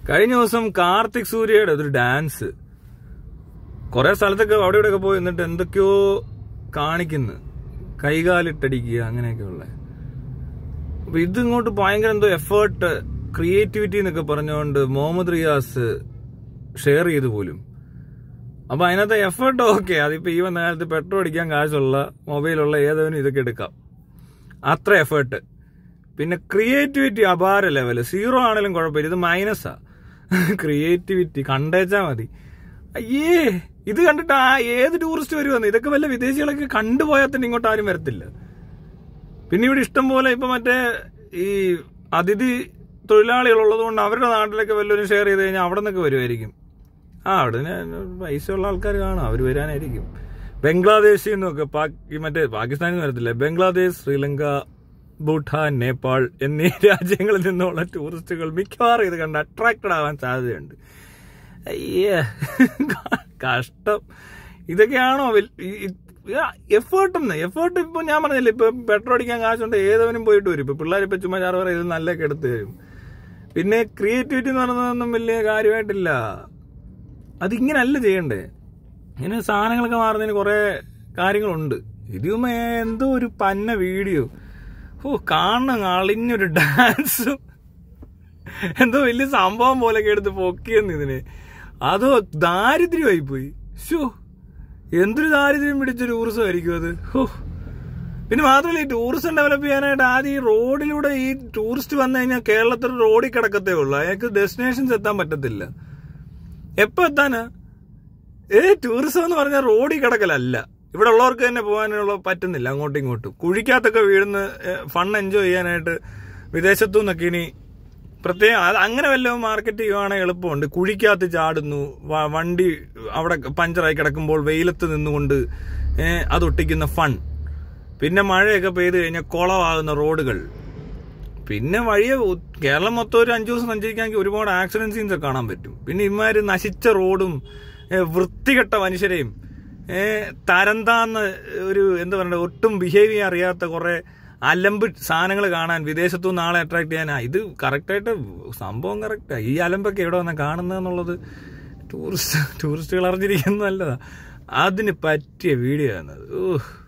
കഴിഞ്ഞ ദിവസം കാർത്തിക് സൂര്യയുടെ ഒരു ഡാൻസ് കുറെ സ്ഥലത്തൊക്കെ അവിടെ ഇവിടെയൊക്കെ പോയി എന്നിട്ട് എന്തൊക്കെയോ കാണിക്കുന്നു കൈകാലിട്ടടിക്കുക അങ്ങനെയൊക്കെ ഉള്ള അപ്പൊ ഇത് ഇങ്ങോട്ട് ഭയങ്കര എന്തോ എഫേർട്ട് ക്രിയേറ്റിവിറ്റി എന്നൊക്കെ പറഞ്ഞുകൊണ്ട് മുഹമ്മദ് റിയാസ് ഷെയർ ചെയ്തു പോലും അപ്പൊ അതിനകത്ത് എഫേർട്ട് ഓക്കെ അതിപ്പോ ഈ വന്ന കാലത്ത് പെട്രോൾ അടിക്കാൻ കാശുള്ള മൊബൈലുള്ള ഏതവനും ഇതൊക്കെ എടുക്കാം അത്ര എഫേർട്ട് പിന്നെ ക്രിയേറ്റിവിറ്റി അപാര ലെവല് സീറോ ആണെങ്കിലും കുഴപ്പമില്ല ഇത് മൈനസാ ക്രിയേറ്റിവിറ്റി കണ്ടേച്ചാ മതി അയ്യേ ഇത് കണ്ടിട്ട് ആ ഏത് ടൂറിസ്റ്റ് വരുമെന്ന് ഇതൊക്കെ വല്ല വിദേശികളൊക്കെ കണ്ടുപോയാൽ തന്നെ ഇങ്ങോട്ട് ആരും വരത്തില്ല പിന്നെ ഇവിടെ ഇഷ്ടം പോലെ ഇപ്പൊ മറ്റേ ഈ അതിഥി തൊഴിലാളികൾ ഉള്ളത് കൊണ്ട് അവരുടെ നാട്ടിലൊക്കെ വല്ലവരും ഷെയർ ചെയ്ത് കഴിഞ്ഞാൽ അവിടെ നിന്നൊക്കെ വരുമായിരിക്കും ആ അവിടെ നിന്ന് പൈസ ഉള്ള ആൾക്കാർ കാണും അവർ വരാനായിരിക്കും ബംഗ്ലാദേശിൽ നിന്നൊക്കെ പാക് ഈ മറ്റേ പാകിസ്ഥാനിൽ നിന്ന് വരത്തില്ല ബംഗ്ലാദേശ് ശ്രീലങ്ക ഭൂട്ടാൻ നേപ്പാൾ എന്നീ രാജ്യങ്ങളിൽ നിന്നുള്ള ടൂറിസ്റ്റുകൾ മിക്കവാറും ഇത് കണ്ട് അട്രാക്റ്റഡ് ആവാൻ സാധ്യതയുണ്ട് അയ്യേ കഷ്ടം ഇതൊക്കെയാണോ എഫേർട്ട് എന്ന് എഫേർട്ട് ഇപ്പൊ ഞാൻ പറഞ്ഞില്ല ഇപ്പൊ പെട്രോൾ അടിക്കാൻ കാശുണ്ട് ഏതവനും പോയിട്ട് വരും ഇപ്പൊ പിള്ളേർ ഇപ്പൊ ചുമ്മാ ചാറ് പറയും ഇത് നല്ലൊക്കെ എടുത്ത് തരും പിന്നെ ക്രിയേറ്റിവിറ്റി എന്ന് പറയുന്നതൊന്നും വലിയ കാര്യമായിട്ടില്ല അതിങ്ങനല്ല ചെയ്യണ്ടേ ഇങ്ങനെ സാധനങ്ങളൊക്കെ മാറുന്നതിന് കുറെ കാര്യങ്ങളുണ്ട് ഇതുമേ എന്തോ ഒരു പന്ന വീഡിയോ ഓ കാണണം അളിഞ്ഞൊരു ഡാൻസും എന്തോ വലിയ സംഭവം പോലൊക്കെ എടുത്ത് പൊക്കിയെന്ന് ഇതിന് അതോ ദാരിദ്ര്യമായി പോയി ഷോ എന്തൊരു ദാരിദ്ര്യം പിടിച്ച ടൂറിസം ആയിരിക്കും അത് ഹോ പിന്നെ മാത്രമല്ല ഈ ടൂറിസം ഡെവലപ്പ് ചെയ്യാനായിട്ട് ആദ്യം ഈ റോഡിലൂടെ ഈ ടൂറിസ്റ്റ് വന്നു കഴിഞ്ഞാൽ കേരളത്തിൽ റോഡിൽ കിടക്കത്തേ ഉള്ളൂ അയാൾക്ക് ഡെസ്റ്റിനേഷൻസ് എത്താൻ പറ്റത്തില്ല എപ്പോ എത്താനാ ഏ ടൂറിസം എന്ന് പറഞ്ഞാൽ റോഡിൽ കിടക്കലല്ല ഇവിടെ ഉള്ളവർക്ക് തന്നെ പോകാനുള്ള പറ്റുന്നില്ല അങ്ങോട്ടും ഇങ്ങോട്ടും കുഴിക്കകത്തൊക്കെ വീഴുന്ന ഫൺ എൻജോയ് ചെയ്യാനായിട്ട് വിദേശത്തു നിന്നൊക്കെ ഇനി പ്രത്യേകം അത് അങ്ങനെ വല്ലതും മാർക്കറ്റ് ചെയ്യുവാണെങ്കിൽ എളുപ്പമുണ്ട് കുഴിക്കകത്ത് ചാടുന്നു വ- വണ്ടി അവിടെ പഞ്ചറായി കിടക്കുമ്പോൾ വെയിലത്ത് നിന്നുകൊണ്ട് ഏ, അത് ഒട്ടിക്കുന്ന ഫൺ പിന്നെ മഴയൊക്കെ പെയ്ത് കഴിഞ്ഞാൽ കുളമാകുന്ന റോഡുകൾ പിന്നെ വഴിയെ ഒ- കേരളം മൊത്തം ഒരു അഞ്ചു ദിവസം സഞ്ചരിക്കാമെങ്കിൽ ഒരുപാട് ആക്സിഡന്റ് സീൻസ് ഒക്കെ കാണാൻ പറ്റും പിന്നെ ഇമാര് നശിച്ച റോഡും ഏ, വൃത്തികെട്ട മനുഷ്യരെയും ഏ, തരംതാന്ന് ഒരു എന്താ പറയുക ഒട്ടും ബിഹേവ് ചെയ്യാൻ അറിയാത്ത കുറെ അലമ്പ് സാധനങ്ങൾ കാണാൻ വിദേശത്തു നിന്ന് ആളെ അട്രാക്ട് ചെയ്യാനാ ഇത് കറക്റ്റായിട്ട് സംഭവം കറക്റ്റാ ഈ അലമ്പൊക്കെ എവിടെ വന്നാ കാണുന്നതെന്നുള്ളത് ടൂറിസ്റ്റ് ടൂറിസ്റ്റുകൾ അറിഞ്ഞിരിക്കുന്നത് നല്ലതാ അതിന് പറ്റിയ വീഡിയോ ആണ് ഓഹ്